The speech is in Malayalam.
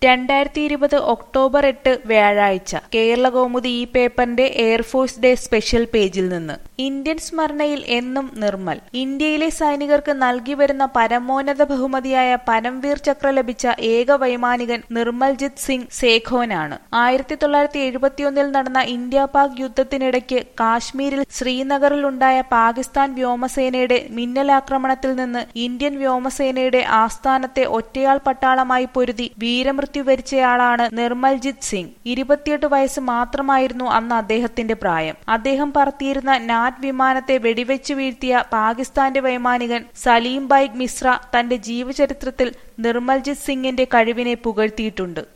രണ്ടായിരത്തി ഇരുപത് ഒക്ടോബർ എട്ട് വ്യാഴാഴ്ച കേരള കൗമുദി ഈ പേപ്പറിന്റെ എയർഫോഴ്സ് ഡേ സ്പെഷ്യൽ പേജിൽ നിന്ന് ഇന്ത്യൻ സ്മരണയിൽ എന്നും നിർമ്മൽ ഇന്ത്യയിലെ സൈനികർക്ക് നൽകി വരുന്ന പരമോന്നത ബഹുമതിയായ പരംവീർ ചക്ര ലഭിച്ച ഏക വൈമാനികൻ നിർമ്മൽജിത് സിംഗ് സേഖോനാണ് ആയിരത്തി തൊള്ളായിരത്തി എഴുപത്തിയൊന്നിൽ നടന്ന ഇന്ത്യ പാക് യുദ്ധത്തിനിടയ്ക്ക് കാശ്മീരിൽ ശ്രീനഗറിലുണ്ടായ പാകിസ്ഥാൻ വ്യോമസേനയുടെ മിന്നലാക്രമണത്തിൽ നിന്ന് ഇന്ത്യൻ വ്യോമസേനയുടെ ആസ്ഥാനത്തെ ഒറ്റയാൾ പട്ടാളമായി പൊരുതി വീരമൃത്യു വരിച്ചയാളാണ് നിർമ്മൽജിത് സിംഗ് ഇരുപത്തിയെട്ട് വയസ്സ് മാത്രമായിരുന്നു അന്ന് അദ്ദേഹത്തിന്റെ പ്രായം അദ്ദേഹം പറത്തിയിരുന്ന നാറ്റ് വിമാനത്തെ വെടിവെച്ചു വീഴ്ത്തിയ പാകിസ്ഥാന്റെ വൈമാനികൻ സലീം ബൈഗ് മിശ്ര തന്റെ ജീവചരിത്രത്തിൽ നിർമ്മൽജിത് സിംഗിന്റെ കഴിവിനെ പുകഴ്ത്തിയിട്ടുണ്ട്